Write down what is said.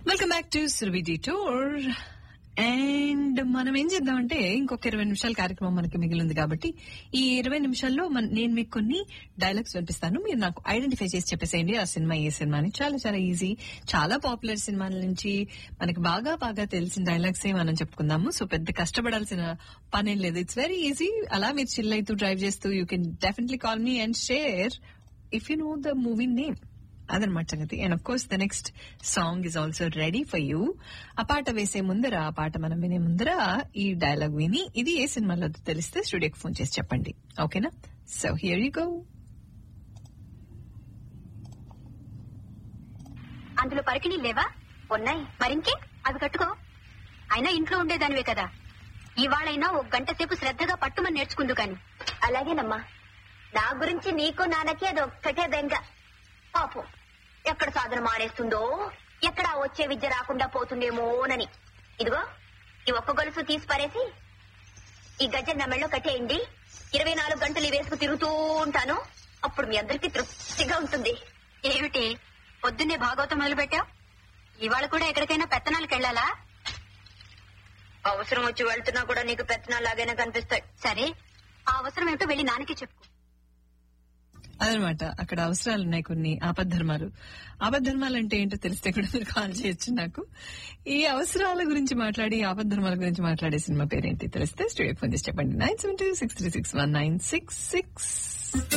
welcome back to Surabhi tour and మనం ఏం చేద్దామంటే ఇంకొక ఇరవై నిమిషాల కార్యక్రమం మనకి మిగిలింది కాబట్టి ఈ ఇరవై నిమిషాల్లో మన- నేను మీకు కొన్ని డైలాగ్స్ వినిపిస్తాను మీరు నాకు ఐడెంటిఫై చేసి చెప్పేసేయండి ఆ సినిమా ఏ సినిమా అని చాలా చాలా ఈజీ చాలా పాపులర్ సినిమాల నుంచి మనకి బాగా బాగా తెలిసిన డైలాగ్స్ ఏ మనం చెప్పుకుందాము సో పెద్ద కష్టపడాల్సిన పనేం లేదు ఇట్స్ వెరీ ఈజీ అలా మీరు చిల్ అవుతూ డ్రైవ్ చేస్తూ you can definitely call me and share if you know the movie name అదనమాట సంగతి and of course the next song is also ready for you ఆ పాట వేసే ముందర ఆ పాట మనం వినే ముందర ఈ డైలాగ్ విని ఇది ఏ సినిమాలో తెలిస్తే స్టూడియోకి ఫోన్ చేసి చెప్పండి ఓకేనా సో హియర్ యూ గో అందులో పరికిణీ లేవా ఉన్నాయి మరింకే అవి కట్టుకో అయినా ఇంట్లో ఉండేదానివే కదా ఇవాళైనా ఒక గంట సేపు శ్రద్ధగా పట్టుమని నేర్చుకుందు కాని అలాగేనమ్మా నా గురించి నీకు నాన్నకి అది ఒక్కటే బెంగ పాపం ఎక్కడ సాధన మానేస్తుందో ఎక్కడ ఆ వచ్చే విద్య రాకుండా పోతుందేమోనని ఇదిగో ఈ ఒక్క గొలుసు తీసి పారేసి ఈ గజ్జె నా మెళ్ళో కట్టేయండి ఇరవై నాలుగు గంటలు ఈ వేసుకు తిరుగుతూ ఉంటాను అప్పుడు మీ అందరికీ తృప్తిగా ఉంటుంది ఏమిటి పొద్దున్నే భాగవతం మొదలు పెట్టావు ఇవాళ కూడా ఎక్కడికైనా పెత్తనాలకు వెళ్ళాలా అవసరం వచ్చి వెళ్తున్నా కూడా నీకు పెత్తనాలాగైనా కనిపిస్తాయి సరే ఆ అవసరం ఏమిటో వెళ్ళి నాన్నకి చెప్పు అదనమాట అక్కడ అవసరాలు ఉన్నాయి కొన్ని ఆపద్ధర్మాలు ఆపద్ధర్మాలు అంటే ఏంటో తెలిస్తే కూడా మీరు కాల్ చేయొచ్చు నాకు ఈ అవసరాల గురించి మాట్లాడి ఆపద్ధర్మాల గురించి మాట్లాడే సినిమా పేరేంటి తెలిస్తే స్టూడియో ఫోన్ చేసి చెప్పండి nine seven two six three six one nine six six